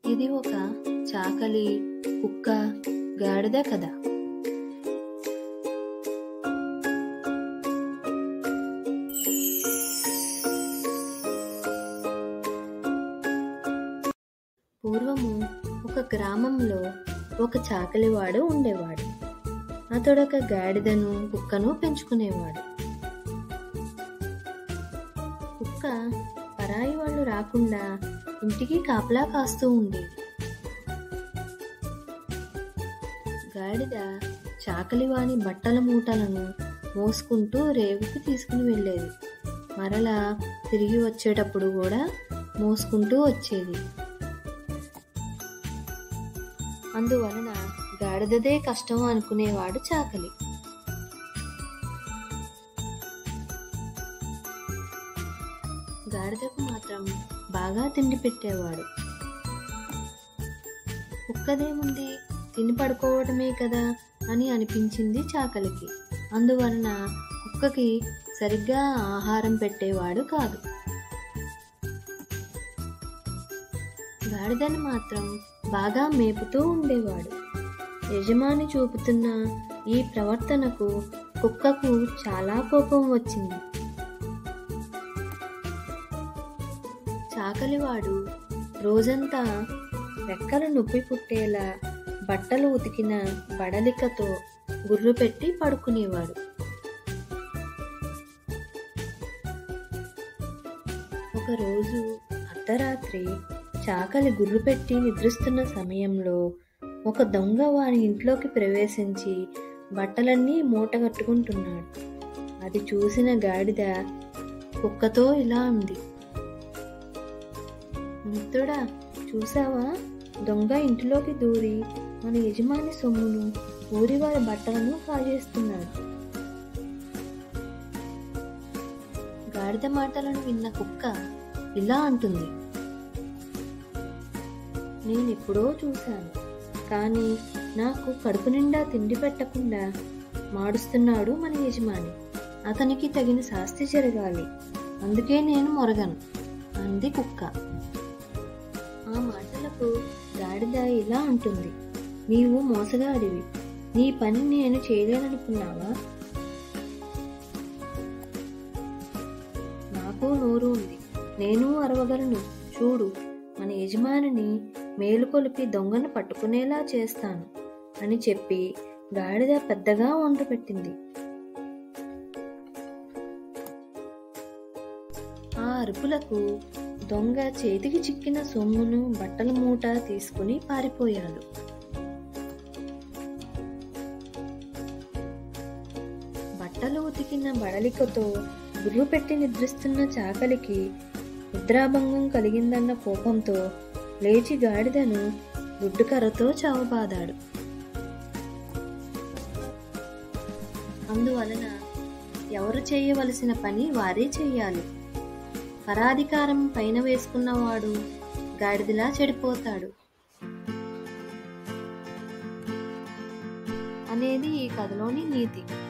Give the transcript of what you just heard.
ఇది ఒక చాకలి కుక్క గాడిద కథ పూర్వము ఒక గ్రామంలో ఒక చాకలివాడు ఉండేవాడు అతడొక గాడిదను కుక్కను పెంచుకునేవాడు కుక్క పరాయి వాళ్ళు రాకుండా ఇంటికి కాపలా కాస్తూ ఉండేది గాడిద చాకలివాని బట్టల మూటలను మోసుకుంటూ రేవుకి తీసుకుని వెళ్ళేది మరలా తిరిగి వచ్చేటప్పుడు కూడా మోసుకుంటూ వచ్చేది అందువలన గాడిదదే కష్టం అనుకునేవాడు చాకలి గాడిదకు మాత్రం బాగా తిండి పెట్టేవాడు కుక్కదేముంది తిని పడుకోవడమే కదా అని అనిపించింది చాకలికి అందువలన కుక్కకి సరిగ్గా ఆహారం పెట్టేవాడు కాదు గాడిదని మాత్రం బాగా మేపుతూ ఉండేవాడు యజమాని చూపుతున్న ఈ ప్రవర్తనకు కుక్కకు చాలా కోపం వచ్చింది చాకలివాడు రోజంతా రెక్కలు నొప్పి పుట్టేలా బట్టలు ఉతికిన బడలికతో గుర్రు పెట్టి పడుకునేవాడు ఒకరోజు అర్ధరాత్రి చాకలి గుర్రు పెట్టి నిద్రిస్తున్న సమయంలో ఒక దొంగ వారి ఇంట్లోకి ప్రవేశించి బట్టలన్నీ మూటగట్టుకుంటున్నాడు అది చూసిన గాడిద కుక్కతో ఇలా ఉంది మిత్రుడా చూసావా దొంగ ఇంటిలోకి దూరి మన యజమాని సొమ్మును ఊరి వారి బట్టలను కాజేస్తున్నాడు గాడిద మాటలను విన్న కుక్క ఇలా అంటుంది నేను ఎప్పుడో చూశాను కానీ నాకు కడుపు నిండా తిండి పెట్టకుండా మాడుస్తున్నాడు మన యజమాని అతనికి తగిన శాస్తి జరగాలి అందుకే నేను మొరగను అంది కుక్క ఆ మాటలకు గాడిద ఇలా అంటుంది నీవు మోసగాడివి నీ పని నేను చేయలేననుకున్నావా నాకు నోరు ఉంది నేను అరవగలను చూడు మన యజమానిని మేలుకొలిపి దొంగను పట్టుకునేలా చేస్తాను అని చెప్పి గాడిద పెద్దగా వంట పెట్టింది ఆ అరుపులకు దొంగ చేతికి చిక్కిన సొమ్మును బట్టల మూట తీసుకుని పారిపోయాడు బట్టలు ఉతికిన బడలికతో గుర్రు పెట్టి నిద్రిస్తున్న చాకలికి నిద్రాభంగం కలిగిందన్న కోపంతో లేచి గాడిదను గుడ్డుకర్రతో చావబాదాడు అందువలన ఎవరు చేయవలసిన పని వారే చెయ్యాలి పరాధికారం పైన వేసుకున్నవాడు గాడిదలా చెడిపోతాడు అనేది ఈ కథలోని నీతి